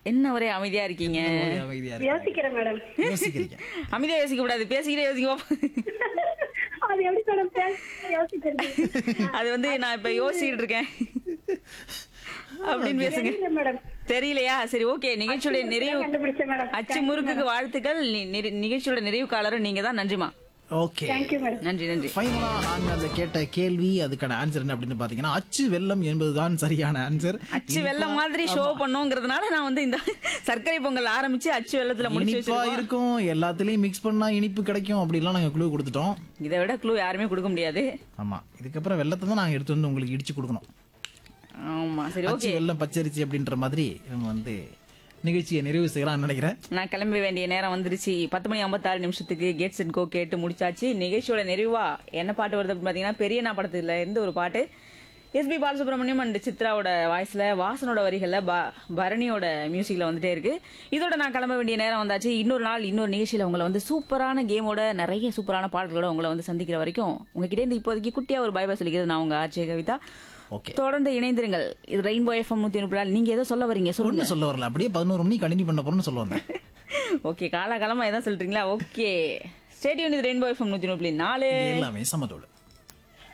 என்ன ஒரே அமைதியா இருக்கீங்க ஒரே அமைதியா இருக்கு. யோசிக்கிறேன் மேடம் யோசிக்கிறீங்க அமைதியா யோசிக்க கூடாது பேசிக்கிட்டே யோசிக்க அது எப்படி மேடம் பேச யோசிக்கிறது அது வந்து நான் இப்ப யோசிச்சுட்டு இருக்கேன் அப்படின்னு பேசுங்க தெரியல மேடம் தெரியலையா சரி ஓகே நிகழ்ச்சியோட நிறைவு கண்டுபிடிச்சேன் மேடம் அச்சு முறுக்குக்கு வாழ்த்துக்கள் நி- நிறை- நிகழ்ச்சியோட நிறைவு காலரும் நீங்க தான் நன்றிமா ஓகே தேங்க்யூ மேடம் நன்றி நன்றி ஃபைனலா நாங்க அந்த கேட்ட கேள்வி அதுக்கான ஆன்சர் என்ன அப்படின்னு பாத்தீங்கன்னா அச்சு வெள்ளம் என்பதுதான் சரியான ஆன்சர் அச்சு வெள்ளம் மாதிரி ஷோ பண்ணோங்கிறதுனால நான் வந்து இந்த சர்க்கரை பொங்கல் ஆரம்பிச்சு அச்சு வெள்ளத்துல முடிச்சு இனிப்பா வச்சிருக்கோம் இருக்கும் எல்லாத்துலயும் மிக்ஸ் பண்ணா இனிப்பு கிடைக்கும் அப்படிலாம் நாங்க குழு கொடுத்துட்டோம் இதை விட க்ளூ யாருமே கொடுக்க முடியாது ஆமா இதுக்கப்புறம் வெள்ளத்தை தான் நாங்க எடுத்து வந்து உங்களுக்கு இடிச்சு கொடுக்கணும் ஆமா சரி அச்சு ஓகே வெள்ளம் பச்சரிசி அப்படின்ற மாதிரி இவங்க வந்து நிகழ்ச்சியை நிறைவு செய்யலாம்னு நினைக்கிறேன் நான் கிளம்ப வேண்டிய நேரம் வந்துருச்சு பத்து மணி ஐம்பத்தாறு நிமிஷத்துக்கு கேட்ஸ் அண்ட் கோ கேட்டு முடிச்சாச்சு நிகழ்ச்சியோட நிறைவா என்ன பாட்டு வருது அப்படின்னு பாத்தீங்கன்னா பெரியண்ணா படத்துல இருந்து ஒரு பாட்டு எஸ்பி பாலசுப்ரமணியம் அண்ட் சித்ராவோட வாய்ஸ்ல வாசனோட வரிகள்ல ப- பரணியோட மியூசிக்ல வந்துட்டே இருக்கு இதோட நான் கிளம்ப வேண்டிய நேரம் வந்தாச்சு இன்னொரு நாள் இன்னொரு நிகழ்ச்சியில உங்களை வந்து சூப்பரான கேமோட நிறைய சூப்பரான பாடல்களோட உங்களை வந்து சந்திக்கிற வரைக்கும் உங்ககிட்ட இருந்து இப்போதைக்கு குட்டியா ஒரு பை பை சொல்லிக்கிறது நான் உங்க ஆட்சிய கவிதா ஓகே தொடர்ந்து இணைந்திருங்கள் இது ரெயின்போ எஃப்எம் நூத்தி முப்பது நீங்க ஏதோ சொல்ல வரீங்க சொல்லுங்க ஒண்ணு சொல்ல வரல அப்படியே பதினோரு மணி கண்டினியூ பண்ண போறோம்னு சொல்ல வந்தேன் ஓகே காலாகாலமா எதாவது சொல்றீங்களா ஓகே ஸ்டேடியம் இது ரெயின்போ எஃப்எம் நூத்தி முப்பது நாலு எல்லாமே சமத்தோடு